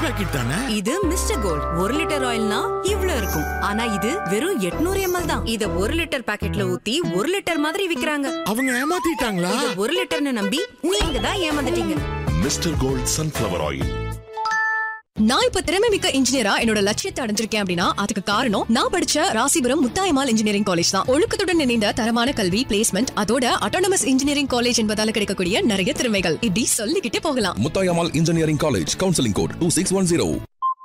Packet தானே இது mister Gold ஒரு லிட்டர் ஆயில்னா இவ்ளோ இருக்கும் ஆனா இது வெறும் 800 எம்எல் தான் இத ஒரு லிட்டர் பாக்கெட்ல ஊத்தி ஒரு லிட்டர் மாதிரி விக்கிறாங்க அவங்க ஏமாத்திட்டாங்களா இத ஒரு லிட்டர்னு நம்பி நீங்க தான் ஏமாந்துட்டீங்க மிஸ்டர் கோல்ட் சன்ஃப்ளவர் ஆயில் நான் இப்ப திறமை மிக்க இன்ஜினியரா என்னோட லட்சியத்தை அடைஞ்சிருக்கேன் அப்படின்னா அதுக்கு காரணம் நான் படிச்ச ராசிபுரம் முத்தாயமால் இன்ஜினியரிங் காலேஜ் தான் ஒழுக்கத்துடன் இணைந்த தரமான கல்வி பிளேஸ்மெண்ட் அதோட அட்டானமஸ் இன்ஜினியரிங் காலேஜ் என்பதால கிடைக்கக்கூடிய நிறைய திறமைகள் இப்படி சொல்லிக்கிட்டே போகலாம் Muthayammal engineering college counselling code two six one zero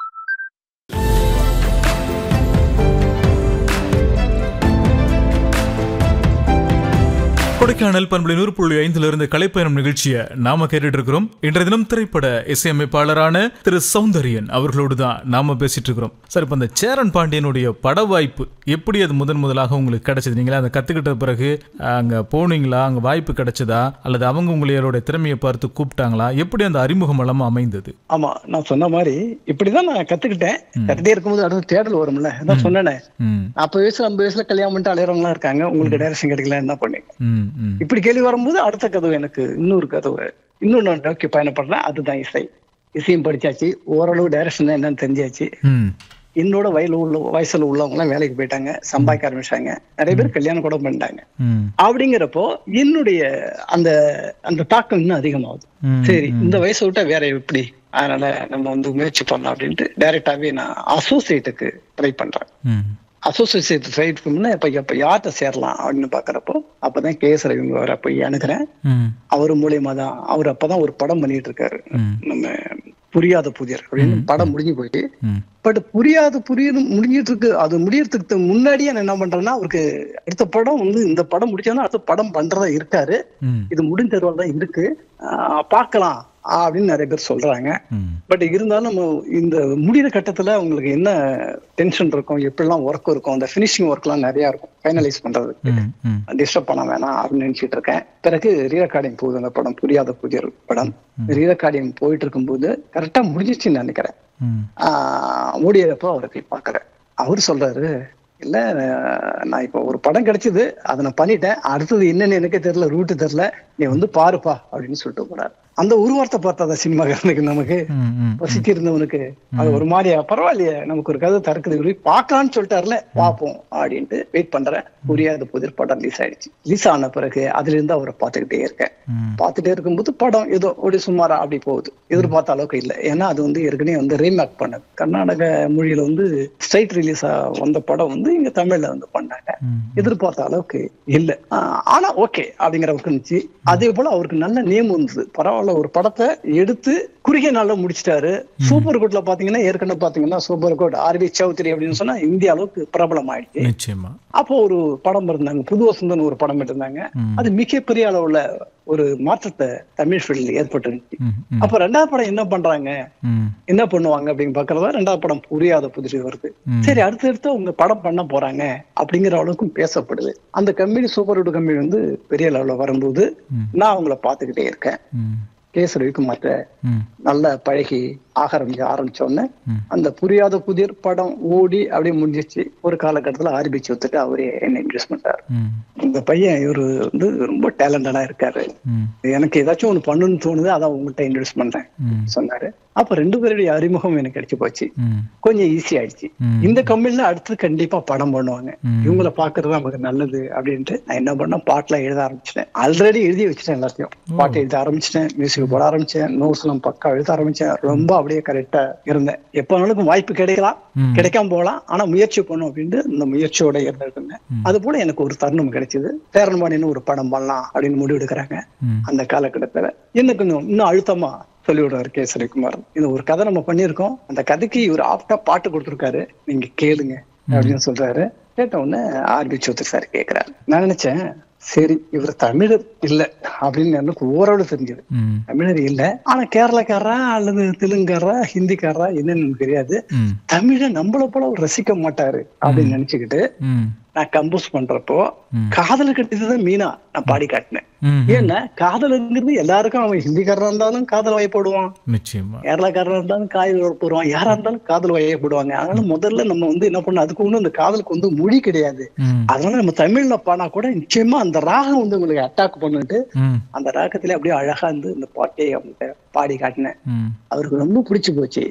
Kodaikanal பண்புலை நூறு புள்ளி ஐந்துல இருந்து கலைப்பயணம் நிகழ்ச்சியை நாம கேட்டுட்டு இருக்கிறோம் இன்றைய தினம் திரைப்பட இசையமைப்பாளரான திரு சௌந்தரியன் அவர்களோடு தான் நாம பேசிட்டு இருக்கிறோம் சார் இப்ப அந்த சேரன் பாண்டியனுடைய பட வாய்ப்பு எப்படி அது முதன் முதலாக உங்களுக்கு கிடைச்சது நீங்களா அதை கத்துக்கிட்ட பிறகு அங்க போனீங்களா அங்க வாய்ப்பு கிடைச்சதா அல்லது அவங்க உங்களுடைய திறமையை பார்த்து கூப்பிட்டாங்களா எப்படி அந்த அறிமுகம் எல்லாம் அமைந்தது ஆமா நான் சொன்ன மாதிரி இப்படிதான் நான் கத்துக்கிட்டேன் கத்துட்டே இருக்கும்போது அடுத்து தேடல் வரும்ல அதான் சொன்னேனே ம் நாற்பது வயசுல ஐம்பது வயசுல கல்யாணம் பண்ணிட்டு அலையறவங்க இருக்காங்க உங்களுக்கு டைரக்ஷன் கிடைக்கல என்ன பண்ணீங்க ம் ம் இப்படி கேள்வி வரும்போது அடுத்த கதவு எனக்கு இன்னொரு கதவு இன்னொன்னு நோக்கி பயணப்படுறேன் அதுதான் இசை இசையும் படிச்சாச்சு ஓரளவு டைரக்ஷன் என்னன்னு தெரிஞ்சாச்சு ம் என்னோட வயல உள்ள வயசுல உள்ளவங்க எல்லாம் வேலைக்கு போயிட்டாங்க சம்பாதிக்க ஆரம்பிச்சாங்க நிறைய பேர் கல்யாணம் கூட பண்ணிட்டாங்க ம் அப்படிங்கிறப்போ என்னுடைய அந்த அந்த தாக்கம் இன்னும் அதிகமாகுது ம், சரி இந்த வயசை விட்டா வேற எப்படி அதனால நம்ம வந்து முயற்சி பண்ணலாம் அப்படின்ட்டு டைரக்டாவே நான் அசோசியேட்டுக்கு ட்ரை பண்றேன் ம் அசோசியேட் ட்ரைக்கு முன்ன இப்ப எப்ப யார்கிட்ட சேரலாம் அப்படின்னு பாக்குறப்போ அப்பதான் கேஎஸ் ரவிங்க வர போய் அணுகிறேன் ம் அவர் மூலியமா தான் அவர் அப்பதான் ஒரு படம் பண்ணிட்டு இருக்காரு ம். நம்ம புரியாத புதியர் அப்படின்னு படம் முடிஞ்சு போயிட்டு ம் பட் புரியாத புரியுது முடிஞ்சிட்டு இருக்கு அது முடியறதுக்கு முன்னாடியே நான் என்ன பண்றேன்னா அவருக்கு அடுத்த படம் வந்து இந்த படம் முடிச்சாலும் அடுத்த படம் பண்றதா இருக்காரு ம் இது முடிஞ்ச தருவால் தான் இருக்கு ஆஹ் பார்க்கலாம் அப்படின்னு நிறைய பேர் சொல்றாங்க ம் பட் இருந்தாலும் நம்ம இந்த முடிகிற கட்டத்துல உங்களுக்கு என்ன டென்ஷன் இருக்கும் எப்படிலாம் ஒர்க் இருக்கும் அந்த ஃபினிஷிங் ஒர்க்லாம் நிறைய இருக்கும் ஃபைனலைஸ் பண்றதுக்கு ம் ம் டிஸ்டர்ப் பண்ண வேணாம் அப்படின்னு நினைச்சிட்டு இருக்கேன் பிறகு ரீரெக்கார்டிங் போகுது அந்த படம் புரியாத புதிய படம் ரீரெக்கார்டிங் போயிட்டு இருக்கும்போது கரெக்டா முடிஞ்சிச்சுன்னு நினைக்கிறேன் ம் ஆஹ் முடியறப்போ அவரை போய் பார்க்கறேன் அவர் சொல்றாரு இல்ல அஹ் நான் இப்போ ஒரு படம் கிடைச்சது அதை நான் பண்ணிட்டேன் அடுத்தது என்னன்னு எனக்கே தெரியல ரூட்டு தெரியல நீ வந்து பாருப்பா அப்படின்னு சொல்லிட்டு போறாரு அந்த ஒரு வார்த்தை பார்த்தா சினிமாக்காரனுக்கு நமக்கு ம் ம் பசிச்சு இருந்தவனுக்கு அது ஒரு மாதிரியா பரவாயில்லையே நமக்கு ஒரு கதை திறக்குது போய் பார்க்கலாம்னு சொல்லிட்டாருல பார்ப்போம் அப்படின்ட்டு வெயிட் பண்றேன் புரியாத புதிர் படம் ரிலீஸ் ஆயிடுச்சு ரிலீஸ் ஆன பிறகு அதுல இருந்து அவரை பார்த்துக்கிட்டே இருக்கேன் ம். பார்த்துட்டே இருக்கும்போது படம் ஏதோ ஒரு சுமாரா அப்படி போகுது எதிர்பார்த்த அளவுக்கு இல்லை ஏன்னா அது வந்து ஏற்கனவே வந்து ரீமேக் பண்ணது கர்நாடக மொழியில வந்து ஸ்ட்ரைட் ரிலீஸ் வந்த படம் வந்து இங்க தமிழ்ல வந்து பண்ணாங்க ம். எதிர்பார்த்த அளவுக்கு இல்ல ஆஹ் ஆனா ஓகே அப்படிங்கிற அளவுக்கு இருந்துச்சு அதே போல அவருக்கு நல்ல நேம் வந்தது பரவாயில்ல ஒரு படத்தை எடுத்து குறுகிய நாள்ல முடிச்சிட்டாரு சூப்பர் கோட்ல பாத்தீங்கன்னா ஏற்கனவே பாத்தீங்கன்னா சூப்பர் கோட் ஆர்வி சௌத்ரி அப்படின்னு சொன்னா இந்திய அளவுக்கு பிரபலம் ஆயிடுச்சு நிச்சயமா அப்போ ஒரு படம் இருந்தாங்க புது வசந்தன் ஒரு படம் இருந்தாங்க ம். அது மிகப்பெரிய அளவுல ஒரு மாற்றத்தை தமிழ் ஃபீல்டில் ஏற்பட்டுருந்துச்சு ம் ம் அப்ப ரெண்டாவது படம் என்ன பண்றாங்க ம் என்ன பண்ணுவாங்க அப்படின்னு பாக்குறதா ரெண்டாவது படம் புரியாத புதிரி வருது ம். சரி அடுத்தடுத்து அவங்க படம் பண்ண போறாங்க அப்படிங்கிற அளவுக்கும் பேசப்படுது அந்த கம்பெனி சூப்பர் ஹிட் கம்பெனி வந்து பெரிய லெவல்ல வரும்போது ம். நான் அவங்கள பாத்துக்கிட்டே இருக்கேன் ம் கேசரி விக்குமார்ட்ட ம் நல்லா பழகி ஆரம்பிக்க ஆரம்பிச்ச உடனே ம். அந்த புரியாத புதிர் படம் ஓடி அப்படியே முடிஞ்சிச்சு ஒரு காலகட்டத்துல ஆரம்பிச்சு வந்துட்டு அவரே என்ன இன்ட்ரெஸ்ட் பண்ணிட்டாரு ம் இந்த பையன் இவரு வந்து ரொம்ப டேலண்டடா இருக்காரு ம் எனக்கு ஏதாச்சும் ஒண்ணு பண்ணணும்னு தோணுது அதான் உங்கள்கிட்ட இன்ட்ரெஸ்ட் பண்றேன் ம் சொன்னாரு அப்ப ரெண்டு பேருடைய அறிமுகம் எனக்கு கிடைச்சு போச்சு ம் கொஞ்சம் ஈஸி ஆயிடுச்சு ம். இந்த கம்பெனில அடுத்து கண்டிப்பா படம் பண்ணுவாங்க ம். இவங்கள பாக்குறது நமக்கு நல்லது அப்படின்ட்டு நான் என்ன பண்ண பாட்டுலாம் எழுத ஆரம்பிச்சிட்டேன் ஆல்ரெடி எழுதி வச்சுட்டேன் எல்லாத்தையும் பாட்டு எழுத ஆரம்பிச்சிட்டேன் மியூசிக் போட ஆரம்பிச்சேன் நோட்ஸ் எல்லாம் பக்கா எழுத ஆரம்பிச்சேன் ரொம்ப அப்படியே கரெக்டா இருந்தேன் எப்ப வேணாலும் வாய்ப்பு கிடைக்கலாம் ம். கிடைக்காம போகலாம் ஆனா முயற்சி பண்ணும் அப்படின்ட்டு இந்த முயற்சியோட இருந்துட்டு இருந்தேன் அது போல எனக்கு ஒரு தருணம் கிடைச்சது பேரன்பாணின்னு ஒரு படம் பண்ணலாம் அப்படின்னு முடிவு எடுக்கிறாங்க ம். அந்த காலகட்டத்துல எனக்கு இன்னும் இன்னும் அழுத்தமா சொல்லி விடுறாரு கே ஸ்ரீகுமார் இந்த ஒரு கதை நம்ம பண்ணியிருக்கோம் அந்த கதைக்கு இவர் ஆப்டா பாட்டு கொடுத்துருக்காரு நீங்க கேளுங்க அப்படின்னு சொல்றாரு கேட்ட உடனே ஆர்பி சௌத்ரி சார் கேக்குறாரு நான் நினைச்சேன் சரி இவர் தமிழர் இல்ல அப்படின்னு எனக்கு ஓரளவு தெரிஞ்சது ம் தமிழர் இல்ல ஆனா கேரளக்காரரா அல்லது தெலுங்காரா ஹிந்திக்காரரா என்னன்னு எனக்கு தெரியாது ம் தமிழை நம்மள போல அவர் ரசிக்க மாட்டாரு அப்படின்னு நினைச்சுக்கிட்டு ம் நான் கம்போஸ் பண்றப்போ ம். காதல் கட்டிதான் மீனா நான் பாடி காட்டினேன் ம் ஏன்னா காதலுங்கிறது எல்லாருக்கும் அவன் ஹிந்திக்காரனா இருந்தாலும் காதல் வயப்படுவான் நிச்சயமா கேரளாக்காரனா இருந்தாலும் காதல் போடுவான் யாரா இருந்தாலும் காதல் வயப்படுவாங்க அதனால முதல்ல நம்ம வந்து என்ன பண்ணணும் அதுக்கு ஒண்ணு அந்த காதலுக்கு வந்து மொழி கிடையாது ம் அதனால நம்ம தமிழ்ல பானா கூட நிச்சயமா அந்த ராகம் வந்து உங்களுக்கு அட்டாக் பண்ணிட்டு ம் அந்த ராகத்துல அப்படியே அழகா இருந்து இந்த பாட்டை அவங்கள்ட்ட பாடி காட்டினேன் ம் அவருக்கு ரொம்ப பிடிச்சு போச்சு